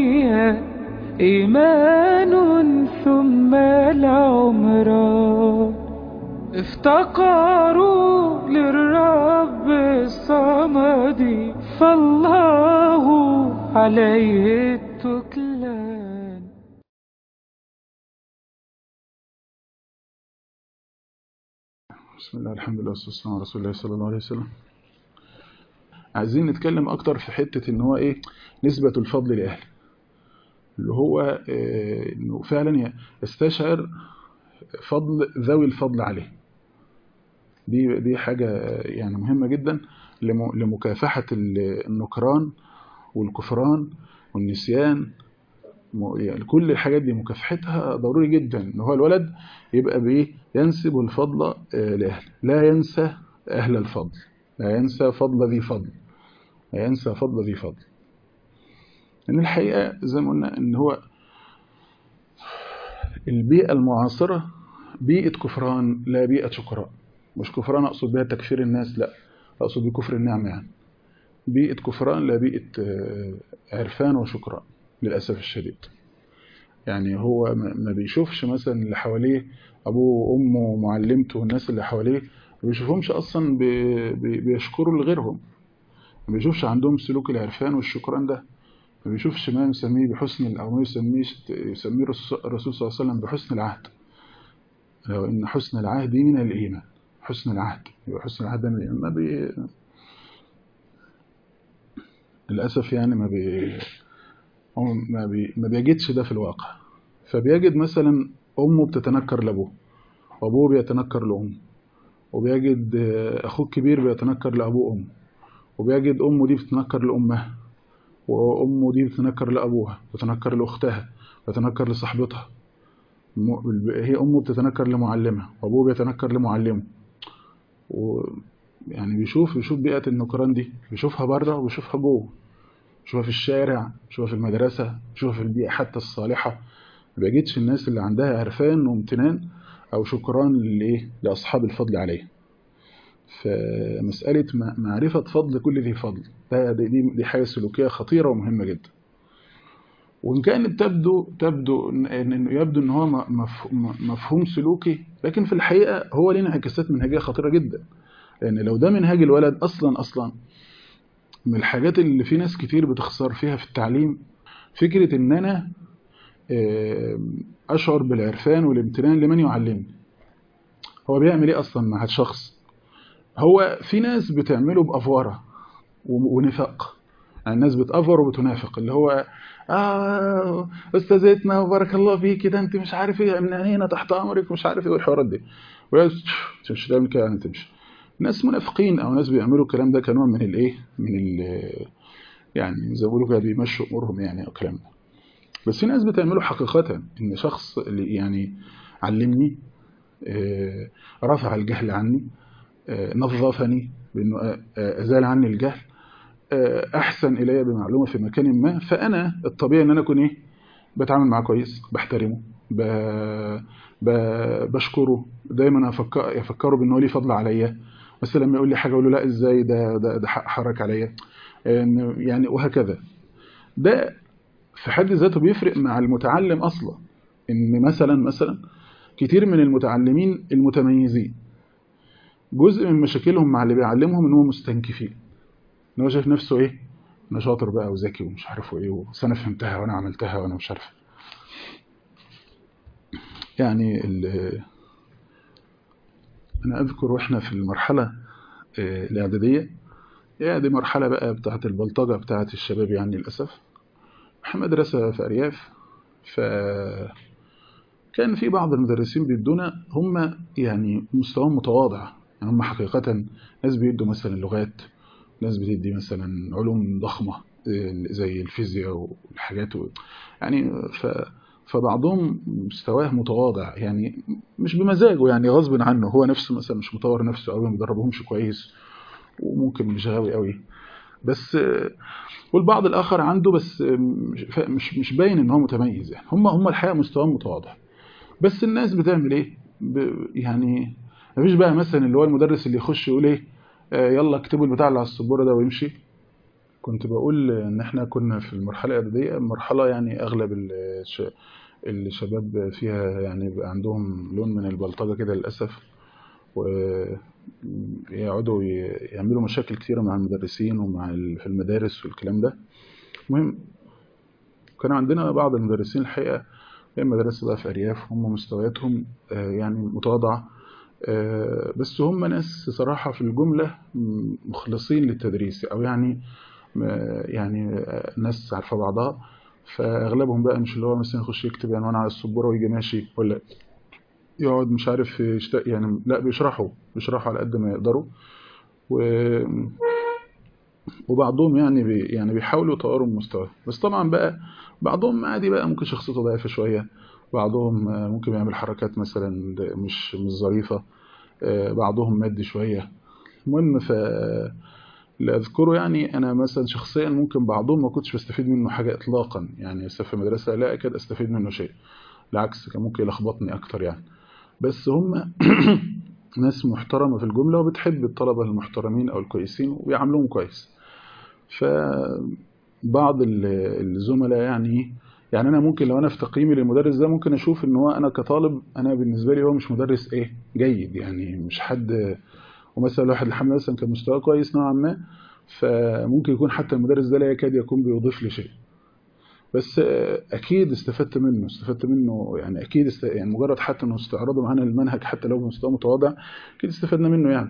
الدنيا إيمان ثم العمران افتقروا للرب الصمد فالله عليه التكلان بسم الله الحمد لله والصلاة والسلام على رسول الله صلى الله عليه وسلم عايزين نتكلم اكتر في حتة ان هو ايه نسبة الفضل لأهله اللي هو إيه انه فعلا يستشعر فضل ذوي الفضل عليه دي دي حاجة يعني مهمة جدا لمكافحة النكران والكفران والنسيان يعني كل الحاجات دي مكافحتها ضروري جدا ان هو الولد يبقى بايه ينسب الفضل لاهله لا ينسى اهل الفضل لا ينسى فضل ذي فضل لا ينسى فضل ذي فضل ان الحقيقه زي ما قلنا ان هو البيئه المعاصره بيئه كفران لا بيئه شكراء مش كفران اقصد بها تكفير الناس لا اقصد بكفر النعمه يعني بيئه كفران لا بيئه عرفان وشكراء للأسف الشديد يعني هو ما بيشوفش مثلا اللي حواليه أبوه وأمه ومعلمته والناس اللي حواليه ما بيشوفهمش أصلا بيشكروا لغيرهم ما بيشوفش عندهم سلوك العرفان والشكران ده ما بيشوفش ما يسميه بحسن أو ما يسميه يسميه الرسول صلى الله عليه وسلم بحسن العهد لو إن حسن العهد من الإيمان حسن العهد يبقى حسن العهد من الإيمان ما بي للأسف يعني ما بي هو ما, بي... ما بيجدش ده في الواقع فبيجد مثلا أمه بتتنكر لأبوه وأبوه بيتنكر لأمه وبيجد أخوه الكبير بيتنكر لأبوه وأمه وبيجد أمه دي بتتنكر لأمها وأمه دي بتتنكر لأبوها بتتنكر لأختها بتتنكر لصاحبتها هي أمه بتتنكر لمعلمها وأبوه بيتنكر لمعلمه و يعني بيشوف بيشوف بيئة النكران دي بيشوفها بره وبيشوفها جوه شوفها في الشارع شوفها في المدرسة شوفها في البيئة حتى الصالحة ما بيجدش الناس اللي عندها عرفان وامتنان أو شكران لإيه لأصحاب الفضل عليه فمسألة معرفة فضل كل ذي فضل ده دي, دي حاجة سلوكية خطيرة ومهمة جدا وإن كانت تبدو تبدو إنه يبدو إن هو مفهوم سلوكي لكن في الحقيقة هو ليه انعكاسات منهجية خطيرة جدا لأن لو ده منهاج الولد أصلا أصلا من الحاجات اللي في ناس كتير بتخسر فيها في التعليم فكرة ان انا اشعر بالعرفان والامتنان لمن يعلمني هو بيعمل ايه اصلا مع الشخص هو في ناس بتعمله بأفورة ونفاق يعني الناس بتأفور وبتنافق اللي هو آه استاذتنا وبارك الله فيك كده انت مش عارف ايه من هنا تحت امرك مش عارف ايه والحوارات دي مش تعمل كده يعني تمشي ناس منافقين او ناس بيعملوا الكلام ده كنوع من الايه من ال يعني زي ما بيقولوا كده بيمشوا امورهم يعني او الكلام ده بس في ناس بتعمله حقيقة ان شخص اللي يعني علمني رفع الجهل عني نظفني بانه ازال عني الجهل احسن الي بمعلومه في مكان ما فانا الطبيعي ان انا اكون ايه بتعامل معاه كويس بحترمه ب... ب... بشكره دايما افكر افكره بان هو ليه فضل عليا بس لما يقول لي حاجه اقول له لا ازاي ده ده, ده حق حرك عليا يعني وهكذا ده في حد ذاته بيفرق مع المتعلم اصلا ان مثلا مثلا كتير من المتعلمين المتميزين جزء من مشاكلهم مع اللي بيعلمهم ان هم مستنكفين ان هو شايف نفسه ايه انا شاطر بقى وذكي ومش عارف ايه بس انا فهمتها وانا عملتها وانا مش عارف يعني انا اذكر واحنا في المرحله الاعداديه يعني دي مرحله بقى بتاعه البلطجه بتاعه الشباب يعني للاسف مدرسه في ارياف ف كان في بعض المدرسين بيدونا هم يعني مستواهم متواضع يعني هم حقيقة ناس بيدوا مثلا لغات ناس بتدي مثلا علوم ضخمة زي الفيزياء والحاجات و... يعني ف... فبعضهم مستواه متواضع يعني مش بمزاجه يعني غصب عنه هو نفسه مثلا مش مطور نفسه قوي ما بيدربهمش كويس وممكن مش غاوي قوي بس والبعض الاخر عنده بس مش مش باين ان هو متميز يعني هم هم الحقيقه مستواهم متواضع بس الناس بتعمل ايه ب... يعني مفيش بقى مثلا اللي هو المدرس اللي يخش يقول ايه آه يلا اكتبوا البتاع اللي على السبوره ده ويمشي كنت بقول ان احنا كنا في المرحله الاعداديه مرحله يعني اغلب الش... الشباب فيها يعني بقى عندهم لون من البلطجه كده للاسف ويقعدوا يعملوا مشاكل كتيره مع المدرسين ومع ال... في المدارس والكلام ده المهم كان عندنا بعض المدرسين الحقيقه هي مدرسه بقى في ارياف هم مستوياتهم يعني متواضعه بس هم ناس صراحة في الجملة مخلصين للتدريس أو يعني يعني ناس عارفة بعضها فأغلبهم بقى مش اللي هو مثلا يخش يكتب عنوان على السبورة ويجي ماشي ولا يقعد مش عارف يشتاق يعني لا بيشرحوا بيشرحوا على قد ما يقدروا و وبعضهم يعني بي يعني بيحاولوا يطوروا من مستواه بس طبعا بقى بعضهم عادي بقى ممكن شخصيته ضعيفة شوية بعضهم ممكن يعمل حركات مثلا مش مش ظريفة بعضهم مادي شوية المهم ف اللي أذكره يعني أنا مثلا شخصيا ممكن بعضهم ما كنتش بستفيد منه حاجة إطلاقا يعني لسه في المدرسة لا أكاد أستفيد منه شيء بالعكس كان ممكن يلخبطني أكتر يعني بس هم ناس محترمة في الجملة وبتحب الطلبة المحترمين أو الكويسين ويعاملوهم كويس فبعض الزملاء يعني يعني انا ممكن لو انا في تقييمي للمدرس ده ممكن اشوف ان هو انا كطالب انا بالنسبه لي هو مش مدرس ايه جيد يعني مش حد ومثلا الواحد الحمد مثلا كان مستواه كويس نوعا ما فممكن يكون حتى المدرس ده لا يكاد يكون بيضيف لي شيء بس اكيد استفدت منه استفدت منه يعني اكيد است... يعني مجرد حتى انه استعراضه معانا المنهج حتى لو بمستوى متواضع اكيد استفدنا منه يعني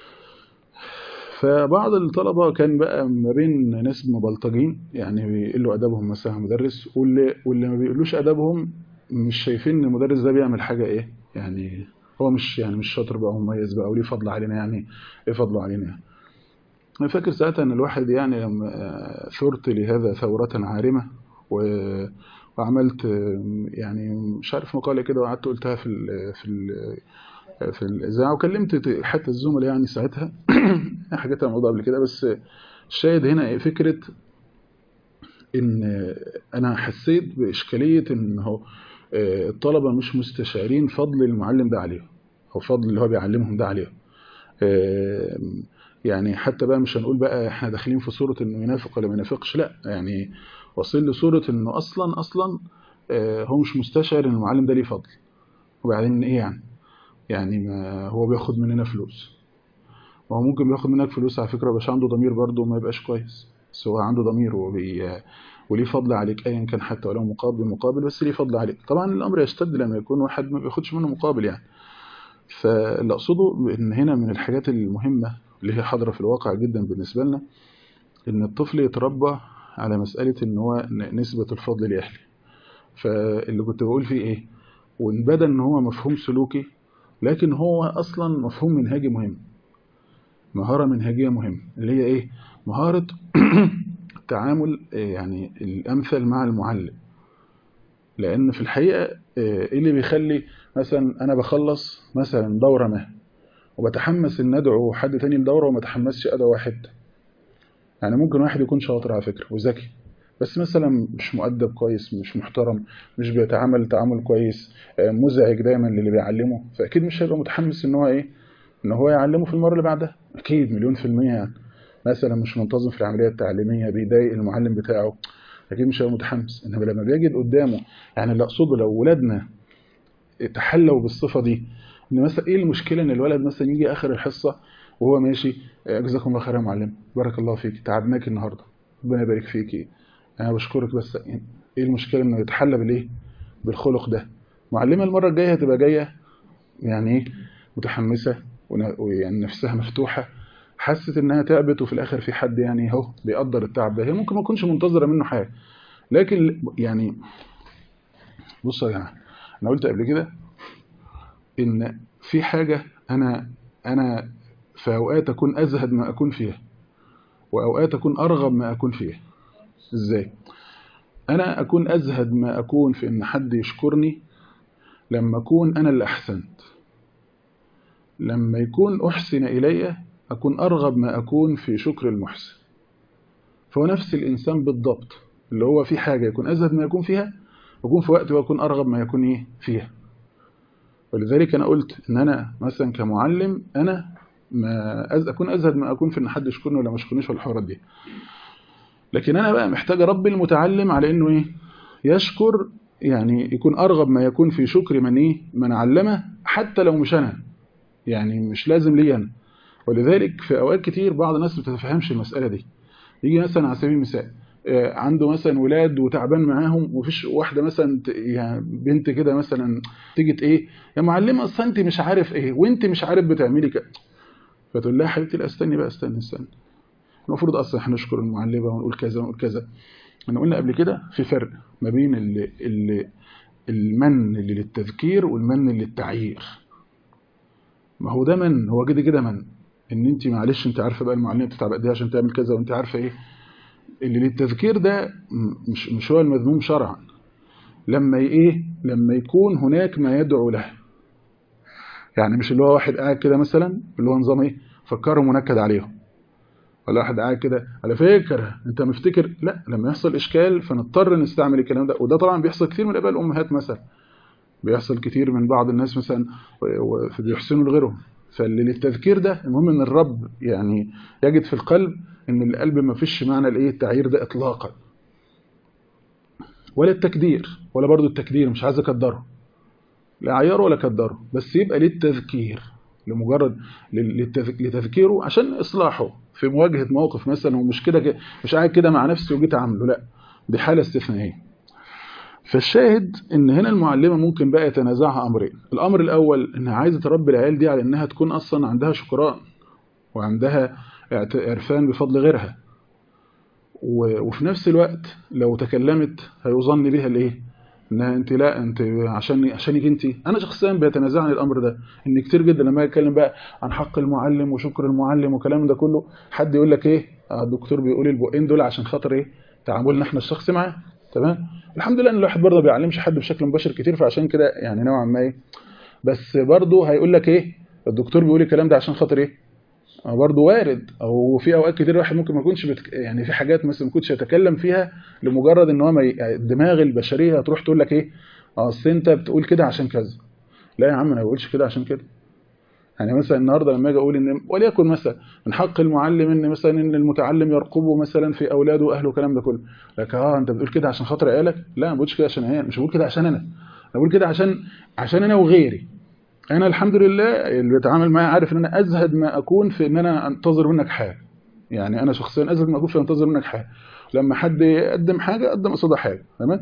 فبعض الطلبة كان بقى ما بين ناس مبلطجين يعني بيقلوا أدبهم مثلا مدرس واللي, واللي ما بيقلوش أدبهم مش شايفين ان المدرس ده بيعمل حاجة إيه يعني هو مش يعني مش شاطر بقى مميز بقى وليه فضل علينا يعني إيه فضله علينا يعني أنا فاكر ساعتها إن الواحد يعني لما ثرت لهذا ثورة عارمة و وعملت يعني مش عارف مقالة كده وقعدت قلتها في ال في ال في الإذاعة وكلمت حتى الزملاء يعني ساعتها حاجات الموضوع قبل كده بس الشاهد هنا فكرة إن أنا حسيت بإشكالية إن هو الطلبة مش مستشعرين فضل المعلم ده عليهم أو فضل اللي هو بيعلمهم ده عليهم يعني حتى بقى مش هنقول بقى احنا داخلين في صورة انه ينافق ولا ما ينافقش لا يعني واصل لصورة انه اصلا اصلا هو مش مستشعر ان المعلم ده ليه فضل وبعدين ايه يعني يعني ما هو بياخد مننا فلوس وهو ممكن بياخد منك فلوس على فكرة مش عنده ضمير برضه وما يبقاش كويس بس هو عنده ضمير وبي... وليه فضل عليك ايا كان حتى ولو مقابل مقابل بس ليه فضل عليك طبعا الامر يشتد لما يكون واحد ما بياخدش منه مقابل يعني فاللي اقصده ان هنا من الحاجات المهمة اللي هي حاضرة في الواقع جدا بالنسبة لنا ان الطفل يتربى على مسألة ان هو نسبة الفضل لأهله فاللي كنت بقول فيه ايه وان بدا ان هو مفهوم سلوكي لكن هو اصلا مفهوم منهجي مهم مهارة منهجية مهمة اللي هي ايه مهارة التعامل يعني الامثل مع المعلم لان في الحقيقة ايه اللي بيخلي مثلا انا بخلص مثلا دورة ما وبتحمس ان ادعو حد تاني لدورة وما تحمسش ادعو واحد يعني ممكن واحد يكون شاطر على فكرة وذكي بس مثلا مش مؤدب كويس مش محترم مش بيتعامل تعامل كويس مزعج دايما للي بيعلمه فاكيد مش هيبقى متحمس ان هو ايه ان هو يعلمه في المره اللي بعدها اكيد مليون في الميه يعني مثلا مش منتظم في العمليه التعليميه بيضايق المعلم بتاعه اكيد مش هيبقى متحمس انما لما بيجد قدامه يعني اللي اقصده لو ولادنا تحلوا بالصفه دي ان مثلا ايه المشكله ان الولد مثلا يجي اخر الحصه وهو ماشي جزاكم الله خير يا معلم بارك الله فيك تعبناك النهارده ربنا يبارك فيكي انا بشكرك بس ايه المشكله انه يتحلى بالايه بالخلق ده معلمه المره الجايه هتبقى جايه يعني ايه متحمسه ويعني نفسها مفتوحه حست انها تعبت وفي الاخر في حد يعني اهو بيقدر التعب ده هي ممكن ما تكونش منتظره منه حاجه لكن يعني بصوا يا جماعه انا قلت قبل كده ان في حاجه انا انا في اوقات اكون ازهد ما اكون فيها واوقات اكون ارغب ما اكون فيها ازاي انا اكون ازهد ما اكون في ان حد يشكرني لما اكون انا اللي احسنت لما يكون احسن الي اكون ارغب ما اكون في شكر المحسن فهو نفس الانسان بالضبط اللي هو في حاجة يكون ازهد ما يكون فيها يكون في وقت ويكون ارغب ما يكون ايه فيها ولذلك انا قلت ان انا مثلا كمعلم انا ما أز... اكون ازهد ما اكون في ان حد يشكرني ولا ما يشكرنيش والحوارات دي لكن انا بقى محتاج اربي المتعلم على انه ايه يشكر يعني يكون ارغب ما يكون في شكر من ايه من علمه حتى لو مش انا يعني مش لازم لي انا ولذلك في اوقات كتير بعض الناس ما بتتفهمش المساله دي يجي مثلا على سبيل المثال عنده مثلا ولاد وتعبان معاهم ومفيش واحده مثلا يعني بنت كده مثلا تيجي ايه يا معلمه اصل انت مش عارف ايه وانت مش عارف بتعملي كده فتقول لها يا حبيبتي لا استني بقى استني استني المفروض اصلا احنا نشكر المعلمه ونقول كذا ونقول كذا احنا قلنا قبل كده في فرق ما بين اللي اللي المن اللي للتذكير والمن اللي للتعيير ما هو ده من هو كده كده من ان انت معلش انت عارفه بقى المعلمه بتتعب قد ايه عشان تعمل كذا وانت عارفه ايه اللي للتذكير ده مش مش هو المذموم شرعا لما ايه لما يكون هناك ما يدعو له يعني مش اللي هو واحد قاعد كده مثلا اللي هو نظام ايه فكروا منكد عليهم ولا واحد قاعد كده على فكره انت مفتكر لا لما يحصل اشكال فنضطر نستعمل الكلام ده وده طبعا بيحصل كتير من اباء الامهات مثلا بيحصل كتير من بعض الناس مثلا بيحسنوا لغيرهم فاللي للتذكير ده المهم ان الرب يعني يجد في القلب ان القلب ما فيش معنى الايه التعيير ده اطلاقا ولا التكدير ولا برضو التكدير مش عايز اكدره لا عيره ولا كدره بس يبقى للتذكير لمجرد لتذكيره عشان اصلاحه في مواجهه موقف مثلا ومش كده مش قاعد كده مع نفسي وجيت اعمله لا دي حاله استثنائيه فالشاهد ان هنا المعلمه ممكن بقى يتنازعها امرين الامر الاول انها عايزه تربي العيال دي على انها تكون اصلا عندها شكران وعندها عرفان بفضل غيرها وفي نفس الوقت لو تكلمت هيظن بها الايه انها انت لا انت عشان عشانك انت انا شخصيا بيتنازعني الامر ده ان كتير جدا لما اتكلم بقى عن حق المعلم وشكر المعلم وكلام ده كله حد يقول لك ايه الدكتور بيقول البقين دول عشان خاطر ايه تعاملنا احنا الشخصي معاه تمام الحمد لله ان الواحد برضه ما بيعلمش حد بشكل مباشر كتير فعشان كده يعني نوعا ما ايه بس برضه هيقول لك ايه الدكتور بيقول الكلام ده عشان خاطر ايه برضه وارد او في اوقات كتير الواحد ممكن ما يكونش بتك... يعني في حاجات مثلا ما يكونش يتكلم فيها لمجرد ان هو ما ي... الدماغ البشريه هتروح تقول لك ايه اصل انت بتقول كده عشان كذا لا يا عم انا ما بقولش كده عشان كده يعني مثلا النهارده لما اجي اقول ان وليكن مثلا من حق المعلم ان مثلا ان المتعلم يرقبه مثلا في اولاده واهله والكلام ده كله لك اه انت بتقول كده عشان خاطر عيالك لا ما بقولش كده عشان عيال مش بقول كده عشان انا انا بقول كده عشان عشان انا وغيري انا الحمد لله اللي بيتعامل معايا عارف ان انا ازهد ما اكون في ان انا انتظر منك حاجه يعني انا شخصيا ازهد ما اكون في انتظر منك حاجه لما حد يقدم حاجه اقدم قصادها حاجه تمام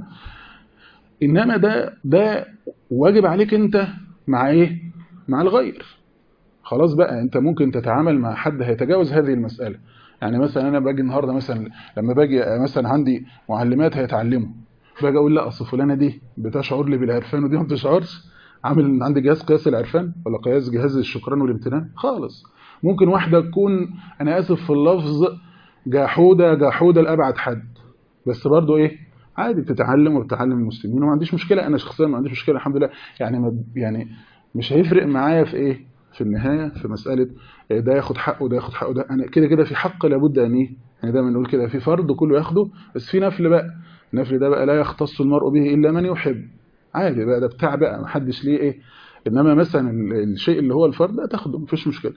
انما ده ده واجب عليك انت مع ايه مع الغير خلاص بقى انت ممكن تتعامل مع حد هيتجاوز هذه المساله يعني مثلا انا باجي النهارده مثلا لما باجي مثلا عندي معلمات هيتعلموا باجي اقول لا اصل فلانه دي بتشعر لي بالعرفان ودي ما بتشعرش عامل عندي جهاز قياس العرفان ولا قياس جهاز الشكران والامتنان خالص ممكن واحده تكون انا اسف في اللفظ جحوده جحوده لابعد حد بس برضو ايه عادي بتتعلم وبتعلم المسلمين وما عنديش مشكله انا شخصيا ما عنديش مشكله الحمد لله يعني ما يعني مش هيفرق معايا في ايه في النهايه في مساله ده ياخد حقه وده ياخد حقه ده انا كده كده في حق لابد ان ايه يعني دايما نقول كده في فرض كله ياخده بس في نفل بقى النفل ده بقى لا يختص المرء به الا من يحب عادي بقى ده بتاع بقى ما حدش ليه ايه انما مثلا الشيء اللي هو الفرد لا تاخده مفيش مشكله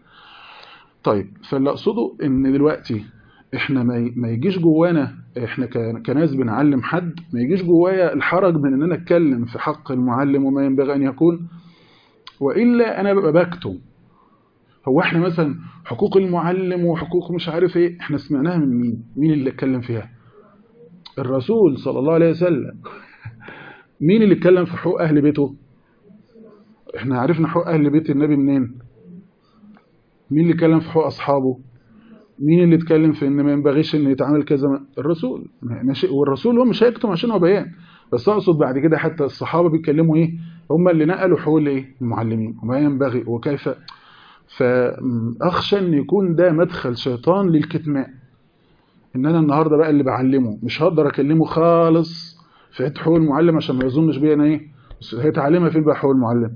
طيب فاللي اقصده ان دلوقتي احنا ما يجيش جوانا احنا كناس بنعلم حد ما يجيش جوايا الحرج من ان انا اتكلم في حق المعلم وما ينبغي ان يكون والا انا ببقى بكتم هو احنا مثلا حقوق المعلم وحقوق مش عارف ايه احنا سمعناها من مين مين اللي اتكلم فيها الرسول صلى الله عليه وسلم مين اللي اتكلم في حقوق اهل بيته احنا عرفنا حقوق اهل بيت النبي منين مين اللي اتكلم في حقوق اصحابه مين اللي اتكلم في ان ما ينبغيش ان يتعامل كذا الرسول ماشي والرسول هو مش هيكتم عشان هو بيان بس اقصد بعد كده حتى الصحابه بيتكلموا ايه هم اللي نقلوا حقوق الايه المعلمين وما ينبغي وكيف فاخشى ان يكون ده مدخل شيطان للكتمان ان انا النهارده بقى اللي بعلمه مش هقدر اكلمه خالص في حته حقوق المعلم عشان ما يظنش بيا انا ايه هي تعلمها فين بقى حقوق المعلم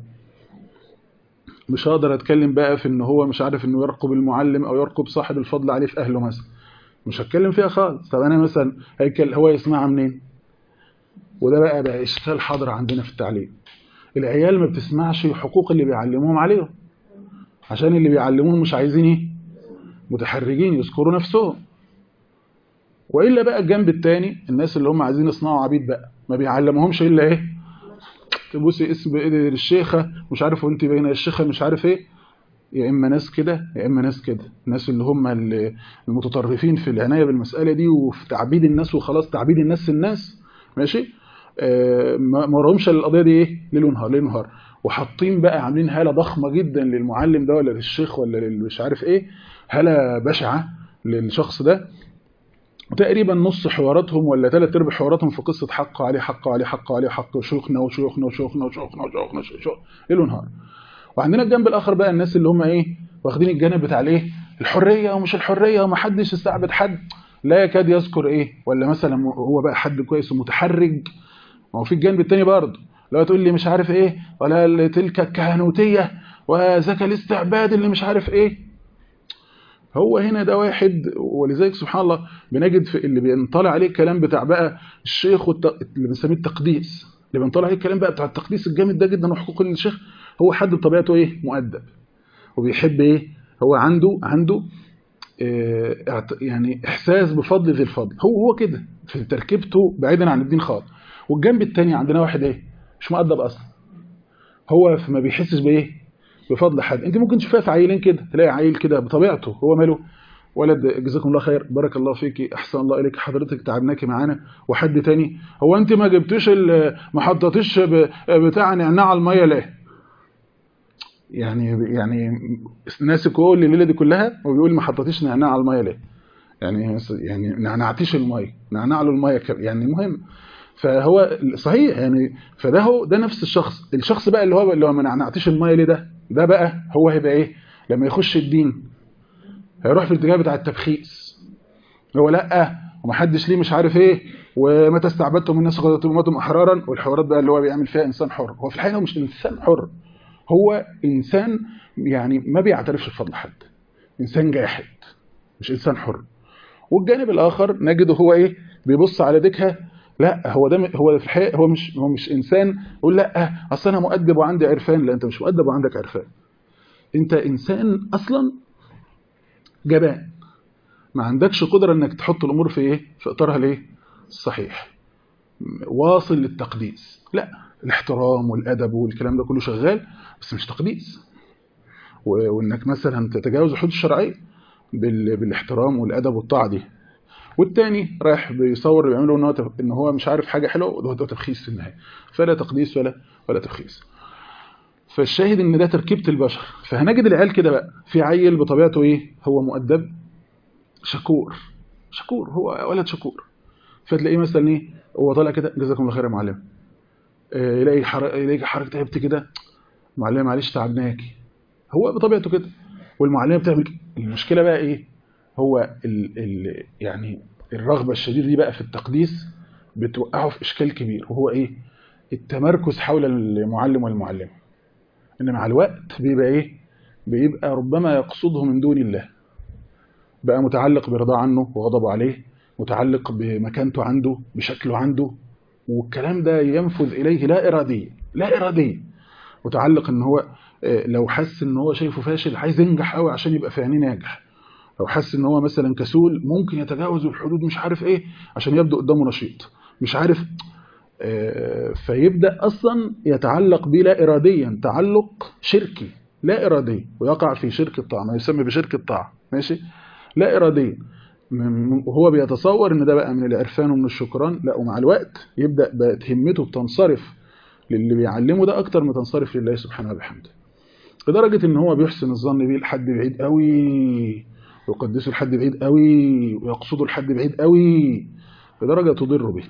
مش هقدر اتكلم بقى في ان هو مش عارف انه يرقب المعلم او يرقب صاحب الفضل عليه في اهله مثلا مش هتكلم فيها خالص طب انا مثلا هيكل هو يسمعها منين وده بقى بقى اشكال حاضر عندنا في التعليم العيال ما بتسمعش حقوق اللي بيعلموهم عليهم عشان اللي بيعلموهم مش عايزين ايه متحرجين يذكروا نفسهم والا بقى الجنب الثاني الناس اللي هم عايزين يصنعوا عبيد بقى ما بيعلموهمش الا ايه تبوسي اسم ايد الشيخه مش عارف وانت بين الشيخه مش عارف ايه يا اما ناس كده يا اما ناس كده الناس اللي هم المتطرفين في العنايه بالمساله دي وفي تعبيد الناس وخلاص تعبيد الناس الناس ماشي آه ما وراهمش القضيه دي ايه ليل ونهار ليل ونهار وحاطين بقى عاملين هاله ضخمه جدا للمعلم ده ولا للشيخ ولا للمش عارف ايه هاله بشعه للشخص ده تقريبا نص حواراتهم ولا ثلاث ارباع حواراتهم في قصه حق عليه حق عليه حق عليه حق شيوخنا وشيوخنا وشيوخنا وشيوخنا وشيوخنا شيوخ ليل ونهار وعندنا الجنب الاخر بقى الناس اللي هم ايه واخدين الجانب بتاع الايه الحريه ومش الحريه ومحدش يستعبد حد لا يكاد يذكر ايه ولا مثلا هو بقى حد كويس ومتحرج ما هو في الجانب الثاني برضه لو تقول لي مش عارف ايه ولا تلك الكهنوتيه وذاك الاستعباد اللي مش عارف ايه هو هنا ده واحد ولذلك سبحان الله بنجد في اللي بينطلع عليه الكلام بتاع بقى الشيخ والت... اللي بنسميه التقديس اللي بينطلع عليه الكلام بقى بتاع التقديس الجامد ده جدا وحقوق الشيخ هو حد بطبيعته ايه مؤدب وبيحب ايه هو عنده عنده إيه يعني احساس بفضل ذي الفضل هو هو كده في تركيبته بعيدا عن الدين خالص والجنب الثاني عندنا واحد ايه مش مؤدب اصلا هو ما بيحسش بايه بفضل حد انت ممكن تشوفها في عيلين كده تلاقي عيل كده بطبيعته هو ماله ولد جزاكم الله خير بارك الله فيكي احسن الله اليك حضرتك تعبناكي معانا وحد تاني هو انت ما جبتوش ما حطيتيش بتاع نعناع الميه ليه يعني يعني ناسي كل الليله دي كلها وبيقول ما حطيتيش نعناع على الميه ليه يعني يعني نعنعتيش الميه نعنع له الميه يعني المهم فهو صحيح يعني فده هو ده نفس الشخص الشخص بقى اللي هو اللي هو ما نعنعتيش الميه ليه ده ده بقى هو هيبقى ايه لما يخش الدين هيروح في الاتجاه بتاع التبخيس هو لا ومحدش ليه مش عارف ايه ومتى استعبدتم الناس قضيتم احرارا والحوارات بقى اللي هو بيعمل فيها انسان حر هو في الحقيقه مش انسان حر هو انسان يعني ما بيعترفش بفضل حد انسان جاحد مش انسان حر والجانب الاخر نجده هو ايه بيبص على ديكها لا هو ده هو في الحقيقه هو مش هو مش انسان يقول لا اصل انا مؤدب وعندي عرفان لا انت مش مؤدب وعندك عرفان انت انسان اصلا جبان ما عندكش قدره انك تحط الامور في ايه في اطارها الايه الصحيح واصل للتقديس لا الاحترام والادب والكلام ده كله شغال بس مش تقديس وانك مثلا تتجاوز الحدود الشرعيه بالاحترام والادب والطاعه دي والتاني رايح بيصور بيعمله ان هو ان هو مش عارف حاجه حلوه وده تبخيس في النهايه فلا تقديس ولا ولا تبخيس فالشاهد ان ده تركيبه البشر فهنجد العيال كده بقى في عيل بطبيعته ايه هو مؤدب شكور شكور هو ولد شكور فتلاقيه مثلا ايه هو طالع كده جزاكم الله خير يا معلم يلاقي حركه يلاقي حركه تعبت كده معلمه معلش تعبناكي هو بطبيعته كده والمعلمه بتعمل المشكله بقى ايه هو ال ال يعني الرغبه الشديده دي بقى في التقديس بتوقعه في اشكال كبير وهو ايه التمركز حول المعلم والمعلمه ان مع الوقت بيبقى ايه بيبقى ربما يقصده من دون الله بقى متعلق برضاه عنه وغضبه عليه متعلق بمكانته عنده بشكله عنده والكلام ده ينفذ إليه لا إراديا لا إراديا متعلق ان هو لو حس ان هو شايفه فاشل عايز ينجح قوي عشان يبقى في عينيه ناجح لو حس ان هو مثلا كسول ممكن يتجاوز الحدود مش عارف ايه عشان يبدو قدامه نشيط مش عارف فيبدا اصلا يتعلق به لا اراديا تعلق شركي لا ارادي ويقع في شرك الطاعه ما يسمى بشرك الطاعه ماشي لا اراديا وهو بيتصور ان ده بقى من العرفان ومن الشكران لا ومع الوقت يبدا بقت همته بتنصرف للي بيعلمه ده اكتر ما تنصرف لله سبحانه وبحمده لدرجه ان هو بيحسن الظن بيه لحد بعيد قوي ويقدسه لحد بعيد قوي ويقصده لحد بعيد قوي لدرجه تضر به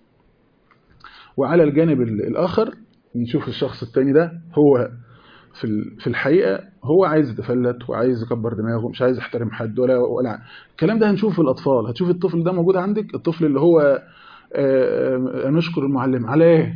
وعلى الجانب الاخر نشوف الشخص الثاني ده هو في في الحقيقه هو عايز يتفلت وعايز يكبر دماغه مش عايز يحترم حد ولا ولا الكلام ده هنشوفه في الاطفال هتشوف الطفل ده موجود عندك الطفل اللي هو نشكر المعلم على ايه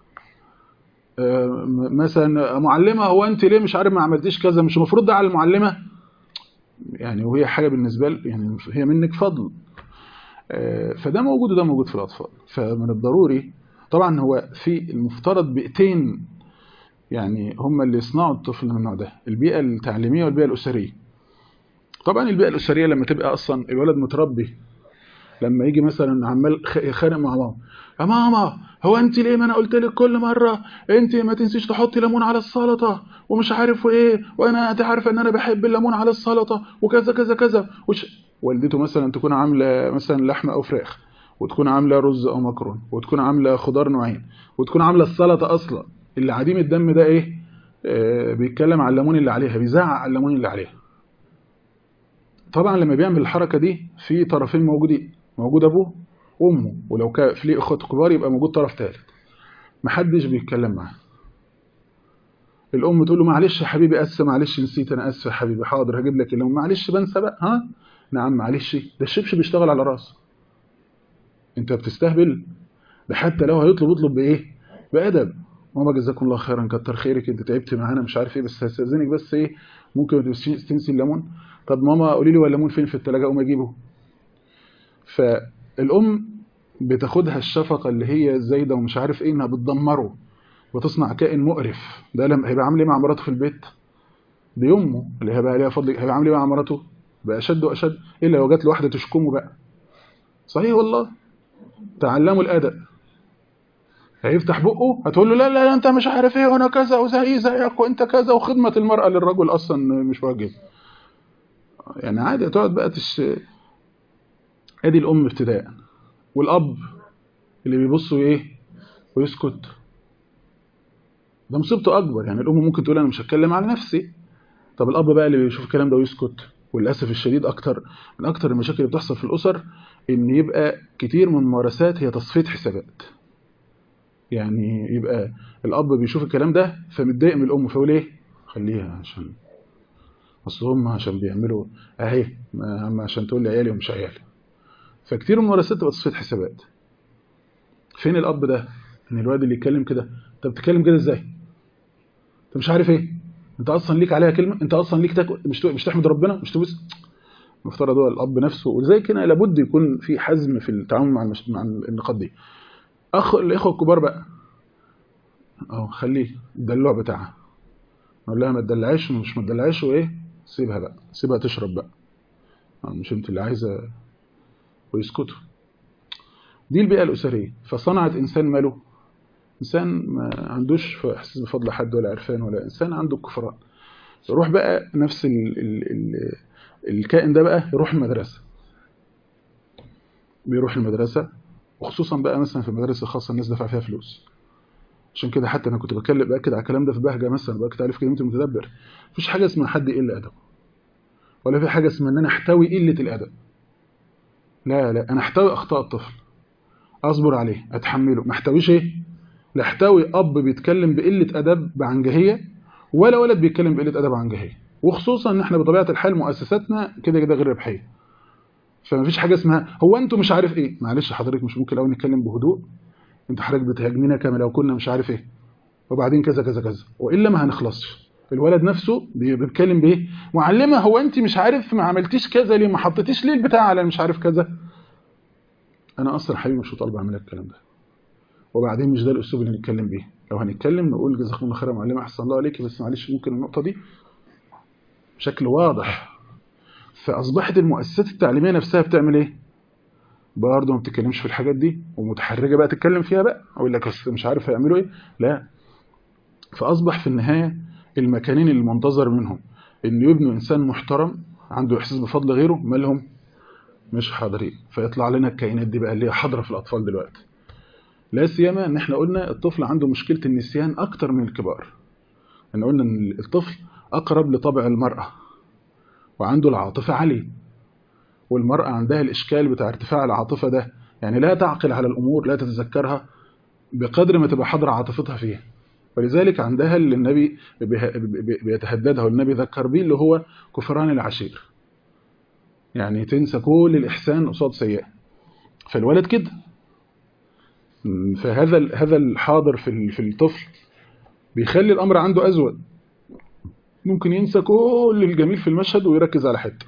مثلا معلمه هو انت ليه مش عارف ما عملتيش كذا مش المفروض ده على المعلمه يعني وهي حاجه بالنسبه لي يعني هي منك فضل فده موجود وده موجود في الاطفال فمن الضروري طبعا هو في المفترض بيئتين يعني هم اللي يصنعوا الطفل من النوع ده البيئة التعليمية والبيئة الأسرية طبعا البيئة الأسرية لما تبقى أصلا الولد متربي لما يجي مثلا عمال خ- يخانق مع ماما يا ماما هو انت ليه ما انا قلت لك كل مره انت ما تنسيش تحطي ليمون على السلطه ومش عارف ايه وانا انت عارفه ان انا بحب الليمون على السلطه وكذا كذا كذا وش والدته مثلا تكون عامله مثلا لحمه او فراخ وتكون عامله رز او مكرونه وتكون عامله خضار نوعين وتكون عامله السلطه اصلا اللي عديم الدم ده ايه آه بيتكلم على الليمون اللي عليها بيزعق على الليمون اللي عليها طبعا لما بيعمل الحركه دي في طرفين موجودين موجود ابوه وامه ولو كان في ليه اخوات كبار يبقى موجود طرف ثالث محدش بيتكلم معاه الام تقول له معلش يا حبيبي اسف معلش نسيت انا اسف يا حبيبي حاضر هجيب لك الليمون معلش بنسى بقى ها نعم معلش ده الشبشب بيشتغل على راسه انت بتستهبل ده حتى لو هيطلب يطلب بايه بادب ماما جزاكم الله خيرا كتر خيرك انت تعبت معانا مش عارف ايه بس هستاذنك بس ايه ممكن ما تنسي- تنسي الليمون طب ماما قولي لي هو الليمون فين في الثلاجه اقوم اجيبه فالام بتاخدها الشفقه اللي هي الزايده ومش عارف ايه انها بتدمره وتصنع كائن مقرف ده لما هيبقى عامل ايه مع مراته في البيت دي امه اللي هيبقى ليها فضل هيبقى عامل ايه مع مراته بقى اشد واشد الا لو جت له واحده تشكمه بقى صحيح والله تعلموا الادب هيفتح بقه هتقول له لا لا لا انت مش عارف ايه وانا كذا وزي زيك وانت كذا وخدمه المراه للرجل اصلا مش واجب يعني عادي تقعد بقى تش ادي الام ابتداء والاب اللي بيبص ايه ويسكت ده مصيبته اكبر يعني الام ممكن تقول انا مش هتكلم على نفسي طب الاب بقى اللي بيشوف الكلام ده ويسكت وللاسف الشديد اكتر من اكتر المشاكل اللي بتحصل في الاسر ان يبقى كتير من الممارسات هي تصفيه حسابات يعني يبقى الاب بيشوف الكلام ده فمتضايق من الام فيقول ايه خليها عشان اصل هم عشان بيعملوا اهي ما- أما عشان تقول لي عيالي ومش عيالي فكتير من الممارسات تبقى تصفيه حسابات فين الاب ده ان الواد اللي يتكلم كده انت بتتكلم كده ازاي انت مش عارف ايه انت اصلا ليك عليها كلمه انت اصلا ليك تاكل مش مش تحمد ربنا مش تبص المفترض هو الاب نفسه ولذلك كده لابد يكون في حزم في التعامل مع المش... مع النقاط دي اخ الاخوه الكبار بقى اه خليه الدلوع بتاعها نقول لها ما تدلعيش ومش ما تدلعيش وايه سيبها بقى سيبها تشرب بقى آه، مش انت اللي عايزه ويسكتوا دي البيئه الاسريه فصنعت انسان ماله انسان ما عندوش احساس بفضل حد ولا عرفان ولا انسان عنده كفران يروح بقى نفس ال ال ال الكائن ده بقى يروح المدرسه بيروح المدرسه وخصوصا بقى مثلا في المدارس الخاصه الناس دافعه فيها فلوس عشان كده حتى انا كنت بتكلم باكد على الكلام ده في بهجه مثلا باكد عليه في كلمه المتدبر مفيش حاجه اسمها حد يقل ادبه ولا في حاجه اسمها ان انا احتوي قله الادب لا لا انا احتوي اخطاء الطفل اصبر عليه اتحمله ما احتويش ايه لا احتوي اب بيتكلم بقله ادب بعنجهيه ولا ولد بيتكلم بقله ادب عنجهيه وخصوصا ان احنا بطبيعه الحال مؤسساتنا كده كده غير ربحيه فما فيش حاجه اسمها هو انتوا مش عارف ايه معلش حضرتك مش ممكن الاول نتكلم بهدوء انت حضرتك بتهاجمينا كما لو كنا مش عارف ايه وبعدين كذا كذا كذا والا ما هنخلصش الولد نفسه بي- بيتكلم بايه معلمه هو انت مش عارف ما عملتيش كذا ليه ما حطيتيش ليه البتاع على مش عارف كذا انا اصلا حبيبي مش طالب اعمل لك الكلام ده وبعدين مش ده الاسلوب اللي نتكلم بيه لو هنتكلم نقول جزاكم الله خير يا معلمه احسن الله عليكي بس معلش ممكن النقطه دي بشكل واضح فاصبحت المؤسسات التعليميه نفسها بتعمل ايه برضه ما بتتكلمش في الحاجات دي ومتحرجه بقى تتكلم فيها بقى اقول لك اصل مش عارف هيعملوا ايه لا فاصبح في النهايه المكانين المنتظر منهم ان يبنوا انسان محترم عنده احساس بفضل غيره مالهم مش حاضرين فيطلع لنا الكائنات دي بقى اللي هي حاضره في الاطفال دلوقتي لا سيما ان احنا قلنا الطفل عنده مشكله النسيان اكتر من الكبار ان قلنا ان الطفل اقرب لطبع المراه وعنده العاطفه عاليه والمراه عندها الاشكال بتاع ارتفاع العاطفه ده يعني لا تعقل على الامور لا تتذكرها بقدر ما تبقى حاضره عاطفتها فيها ولذلك عندها اللي النبي بيه- بي- بيتهددها والنبي ذكر بيه اللي هو كفران العشير يعني تنسى كل الإحسان قصاد سيئة فالولد كده م، فهذا ال- هذا الحاضر في ال- في الطفل بيخلي الأمر عنده أزود ممكن ينسى كل الجميل في المشهد ويركز على حته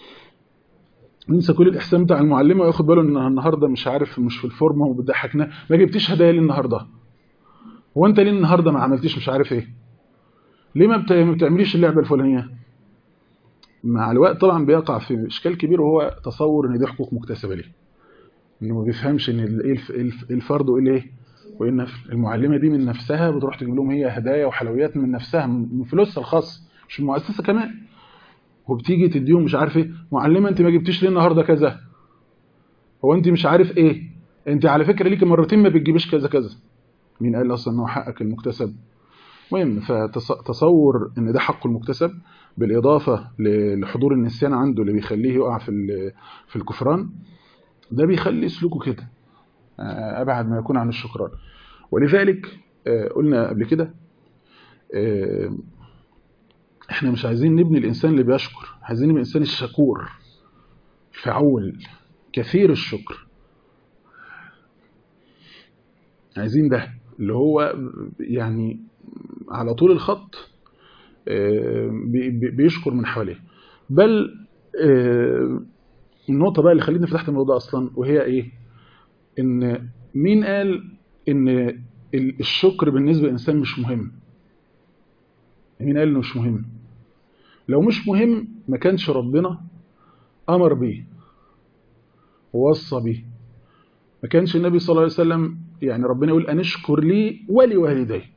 ينسى كل الإحسان بتاع المعلمة وياخد باله إن النهاردة مش عارف مش في الفورمة وبتضحكنا ما جبتيش هدايا ليه النهاردة هو أنت ليه النهاردة ما عملتيش مش عارف إيه ليه ما بت- ما بتعمليش اللعبة الفلانية مع الوقت طبعا بيقع في اشكال كبير وهو تصور ان دي حقوق مكتسبه ليه انه ما بيفهمش ان ال- ايه الف- إيه الف- إيه الفرض وايه الايه وايه النفل المعلمه دي من نفسها بتروح تجيب لهم هي هدايا وحلويات من نفسها من من فلوسها الخاص مش المؤسسه كمان وبتيجي تديهم مش عارف ايه معلمه انت ما جبتيش ليه النهارده كذا هو انت مش عارف ايه انت على فكره ليكي مرتين ما بتجيبيش كذا كذا مين قال اصلا ان هو حقك المكتسب المهم فتصور ان ده حقه المكتسب بالاضافه ل- لحضور النسيان عنده اللي بيخليه يقع في ال- في الكفران ده بيخلي سلوكه كده آه، ابعد ما يكون عن الشكران ولذلك آه، قلنا قبل كده آه، احنا مش عايزين نبني الانسان اللي بيشكر عايزين نبني الانسان الشكور الفعول كثير الشكر عايزين ده اللي هو يعني على طول الخط آه، بي- بي- بيشكر من حواليه بل آه، النقطة بقى اللي خلتني فتحت الموضوع أصلا وهي إيه؟ إن مين قال إن ال- الشكر بالنسبة للإنسان مش مهم؟ مين قال إنه مش مهم؟ لو مش مهم ما كانش ربنا أمر بيه ووصى بيه ما كانش النبي صلى الله عليه وسلم يعني ربنا يقول أن اشكر لي ولوالديك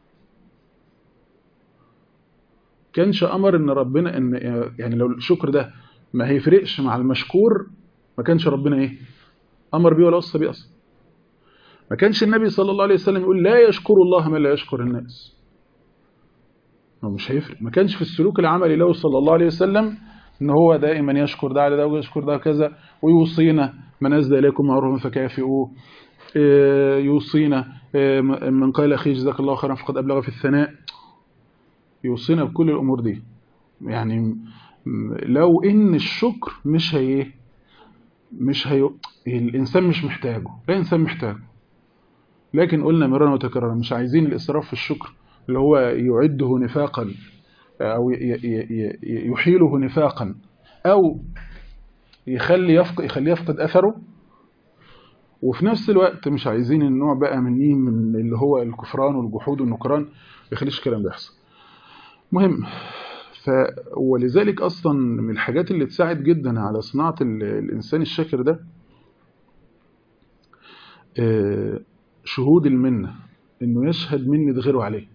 كانش امر ان ربنا ان يعني لو الشكر ده ما هيفرقش مع المشكور ما كانش ربنا ايه امر بيه ولا وصى بيه اصلا ما كانش النبي صلى الله عليه وسلم يقول لا يشكر الله من لا يشكر الناس هو مش هيفرق ما كانش في السلوك العملي له صلى الله عليه وسلم ان هو دائما يشكر ده على ده ويشكر ده كذا ويوصينا من اسدى اليكم معروفا فكافئوه إيه، يوصينا إيه، من قال اخي جزاك الله خيرا فقد ابلغ في الثناء يوصينا بكل الامور دي يعني م- لو ان الشكر مش هي مش هي الانسان مش محتاجه لا انسان محتاجه لكن قلنا مرارا وتكرارا مش عايزين الاسراف في الشكر اللي هو يعده نفاقا او ي- ي- ي- ي- يحيله نفاقا او يخلي يفقد يخليه يفقد اثره وفي نفس الوقت مش عايزين النوع بقى منيه من اللي هو الكفران والجحود والنكران ما يخليش الكلام ده يحصل مهم ف ولذلك اصلا من الحاجات اللي تساعد جدا على صناعه ال- الانسان الشاكر ده آه، شهود المنه انه يشهد منه غيره عليه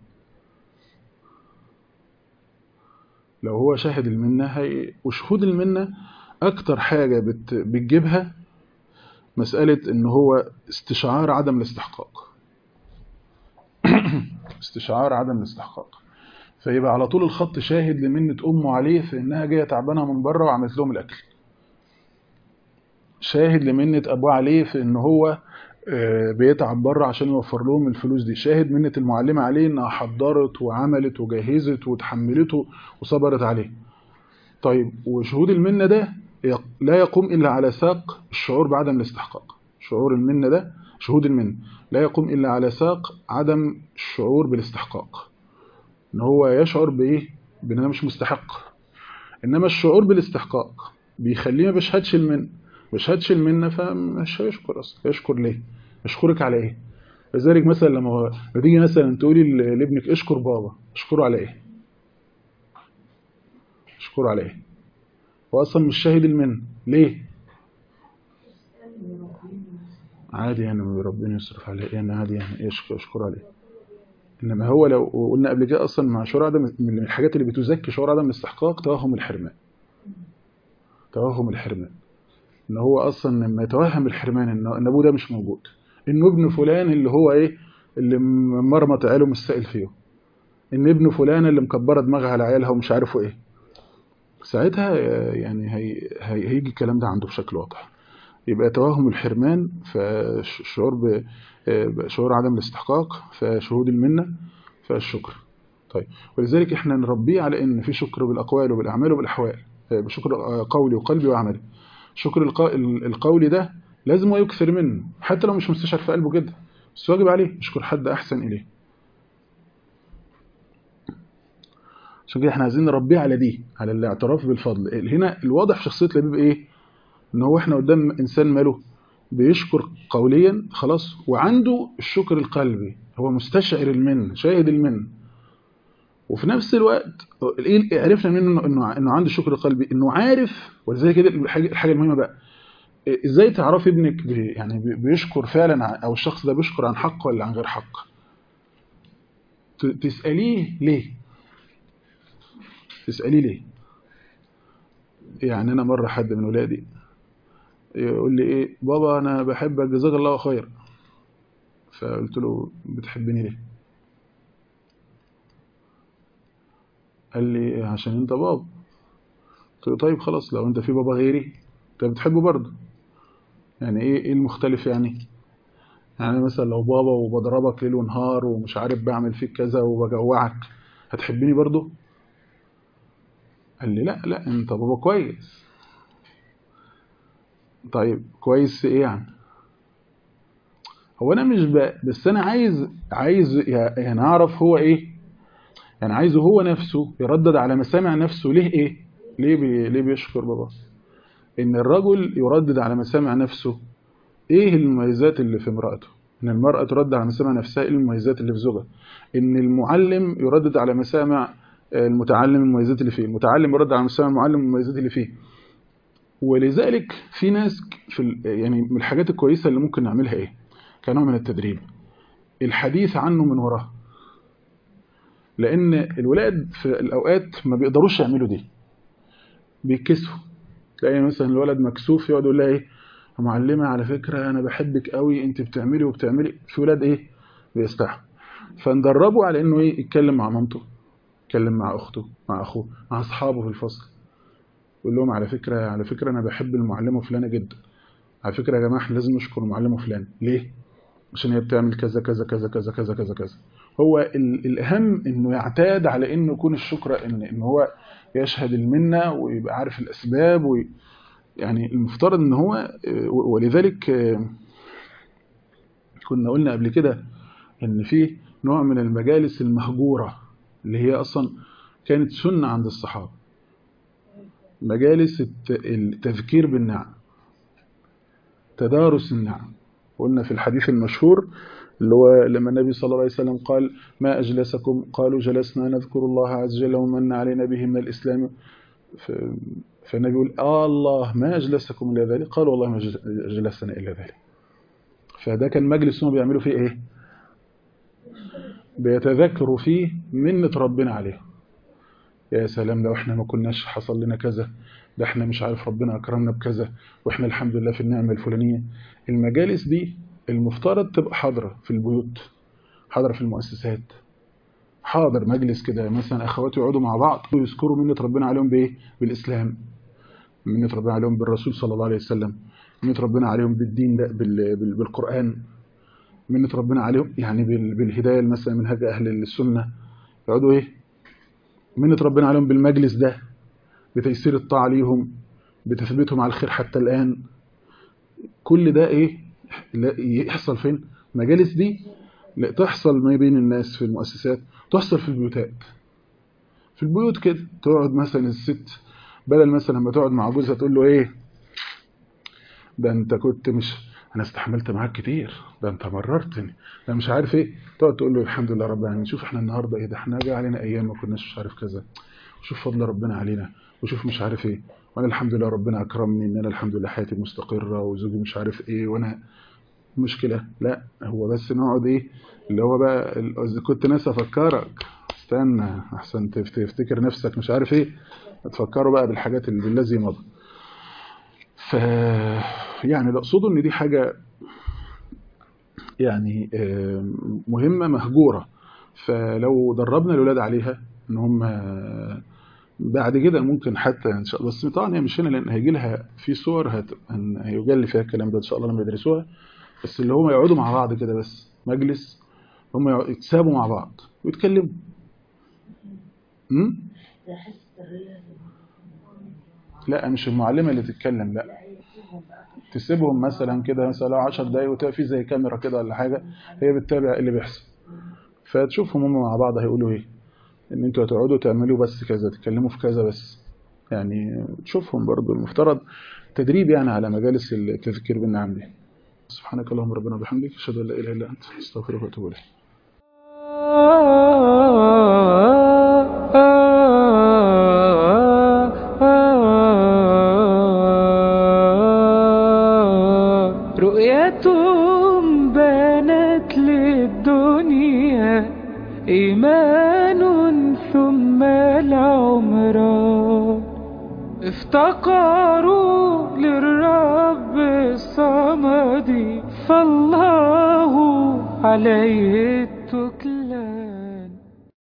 لو هو شاهد المنه هي وشهود المنه اكتر حاجه بت... بتجيبها مساله ان هو استشعار عدم الاستحقاق استشعار عدم الاستحقاق فيبقى على طول الخط شاهد لمنة أمه عليه في إنها جاية تعبانة من بره وعملت لهم الأكل شاهد لمنة أبوه عليه في إن هو آه، بيتعب بره عشان يوفر لهم الفلوس دي شاهد منة المعلمة عليه إنها حضرت وعملت وجهزت وتحملته وصبرت عليه طيب وشهود المنة ده يق- لا يقوم إلا على ساق الشعور بعدم الاستحقاق شعور المنة ده شهود المنة لا يقوم إلا على ساق عدم الشعور بالاستحقاق ان هو يشعر بايه بان انا مش مستحق انما الشعور بالاستحقاق بيخليه ما بيشهدش المن ما بيشهدش المنه فمش هيشكر اصلا يشكر ليه يشكرك على ايه لذلك مثلا لما لما تيجي مثلا تقولي ل- لابنك اشكر بابا اشكره على ايه اشكره على ايه هو اصلا مش شاهد المن ليه عادي يعني ربنا يصرف عليه يعني عادي يعني يشكر اشكر عليه انما هو لو قلنا قبل كده اصلا مع شعور عدم من الحاجات اللي بتزكي شعور عدم الاستحقاق توهم الحرمان توهم الحرمان ان هو اصلا لما يتوهم الحرمان ان ان ابوه ده مش موجود ان ابن فلان اللي هو ايه اللي مرمط عياله مش سائل فيه ان ابن فلان اللي مكبره دماغها على عيالها ومش عارفه ايه ساعتها آه، يعني هي هي هيجي الكلام ده عنده بشكل واضح يبقى توهم الحرمان فشعور ب آه، شعور عدم الاستحقاق فشهود المنه فالشكر طيب ولذلك احنا نربيه على ان في شكر بالاقوال وبالاعمال وبالاحوال آه، بشكر آه، قولي وقلبي وعملي شكر الق- القولي ده لازم هو يكثر منه حتى لو مش مستشعر في قلبه كده بس واجب عليه يشكر حد احسن اليه عشان كده احنا عايزين نربيه على دي على الاعتراف بالفضل هنا الواضح في شخصيه لبيب ايه ان هو احنا قدام انسان ماله بيشكر قوليا خلاص وعنده الشكر القلبي هو مستشعر المن شاهد المن وفي نفس الوقت ايه عرفنا منه انه انه انه عنده شكر قلبي انه عارف ولذلك كده الحاجه الحاجه المهمه بقى ازاي تعرفي ابنك بي يعني بي- بيشكر فعلا عن- او الشخص ده بيشكر عن حق ولا عن غير حق ت- تساليه ليه تساليه ليه يعني انا مره حد من ولادي يقول لي ايه بابا انا بحبك جزاك الله خير فقلت له بتحبني ليه قال لي عشان انت بابا قلت له طيب خلاص لو انت في بابا غيري انت بتحبه برضه يعني ايه ايه المختلف يعني يعني مثلا لو بابا وبضربك ليل ونهار ومش عارف بعمل فيك كذا وبجوعك هتحبني برضه قال لي لا لا انت بابا كويس طيب كويس في ايه يعني هو انا مش ب... بس انا عايز عايز يعني اعرف هو ايه يعني عايزه هو نفسه يردد على مسامع نفسه ليه ايه ليه بي... ليه بيشكر بابا ان الرجل يردد على مسامع نفسه ايه المميزات اللي في امرأته ان المرأة تردد على مسامع نفسها ايه المميزات اللي في زوجها ان المعلم يردد على مسامع المتعلم المميزات اللي فيه المتعلم يرد على مسامع المعلم المميزات اللي فيه ولذلك في ناس في ال- يعني من الحاجات الكويسة اللي ممكن نعملها ايه كنوع من التدريب الحديث عنه من وراه لان الولاد في الاوقات ما بيقدروش يعملوا دي بيكسفوا تلاقي مثلا الولد مكسوف يقعد يقول لها ايه يا معلمه على فكره انا بحبك قوي انت بتعملي وبتعملي في ولاد ايه بيستحوا فندربه على انه ايه يتكلم مع مامته يتكلم مع اخته مع اخوه مع اصحابه في الفصل يقول لهم على فكره على فكره انا بحب المعلمه فلانه جدا على فكره يا جماعه احنا لازم نشكر المعلمه فلان ليه عشان هي بتعمل كذا كذا كذا كذا كذا كذا كذا هو ال- الاهم انه يعتاد على انه يكون الشكر ان ان هو يشهد المنه ويبقى عارف الاسباب وي يعني المفترض ان هو آه، ولذلك آه، كنا قلنا قبل كده ان في نوع من المجالس المهجوره اللي هي اصلا كانت سنه عند الصحابه مجالس الت- التذكير بالنعم تدارس النعم قلنا في الحديث المشهور اللي هو لما النبي صلى الله عليه وسلم قال ما أجلسكم قالوا جلسنا نذكر الله عز وجل ومن علينا به من الإسلام ف- فالنبي يقول آه الله ما أجلسكم إلا ذلك قالوا والله ما جل- جلسنا إلا ذلك فده كان مجلس هم بيعملوا فيه إيه بيتذكروا فيه منة ربنا عليهم يا سلام لو احنا ما كناش حصل لنا كذا ده احنا مش عارف ربنا أكرمنا بكذا واحنا الحمد لله في النعمة الفلانية المجالس دي المفترض تبقى حاضرة في البيوت حاضرة في المؤسسات حاضر مجلس كده مثلا أخواتي يقعدوا مع بعض ويذكروا منة ربنا عليهم بإيه؟ بالإسلام منة ربنا عليهم بالرسول صلى الله عليه وسلم منة ربنا عليهم بالدين ده بال- بال- بالقرآن منة ربنا عليهم يعني بال- بالهداية مثلا منهج أهل السنة يقعدوا إيه؟ منة ربنا عليهم بالمجلس ده بتيسير الطاعة ليهم بتثبيتهم على الخير حتى الآن كل ده إيه؟ لا- يحصل فين؟ المجالس دي لا تحصل ما بين الناس في المؤسسات تحصل في البيوتات في البيوت كده تقعد مثلا الست بدل مثلا لما تقعد مع جوزها تقول له ايه ده انت كنت مش انا استحملت معاك كتير ده انت مررتني ده مش عارف ايه تقعد تقول له الحمد لله رب العالمين شوف احنا النهارده ايه ده احنا جاي علينا ايام ما كناش مش عارف كذا وشوف فضل ربنا علينا وشوف مش عارف ايه وانا الحمد لله ربنا اكرمني ان انا الحمد لله حياتي مستقره وزوجي مش عارف ايه وانا مشكله لا هو بس نقعد ايه اللي هو بقى ال- إذا كنت ناس افكرك استنى احسن تف- تفتكر نفسك مش عارف ايه تفكروا بقى بالحاجات اللي بالذي مضى ف يعني اللي اقصده ان دي حاجه يعني آه، مهمه مهجوره فلو دربنا الاولاد عليها ان هم بعد كده ممكن حتى ان شاء الله بس طبعا هي مش هنا لان هيجي لها في صور هت... هن- هيجلي فيها الكلام ده ان شاء الله لما يدرسوها بس اللي هم يقعدوا مع بعض كده بس مجلس هم يقعدوا- يتسابوا مع بعض ويتكلموا امم لا مش المعلمة اللي تتكلم لا تسيبهم مثلا كده مثلا 10 دقايق وتبقى في زي كاميرا كده ولا حاجة هي بتتابع ايه اللي بيحصل فتشوفهم هم مع بعض هيقولوا ايه ان انتوا هتقعدوا تعملوا بس كذا تتكلموا في كذا بس يعني تشوفهم برضو المفترض تدريب يعني على مجالس التذكير بالنعم دي سبحانك اللهم ربنا وبحمدك اشهد ان لا اله الا انت استغفرك واتوب اليك إيمان ثم العمران افتقروا للرب الصمد فالله عليه التكلان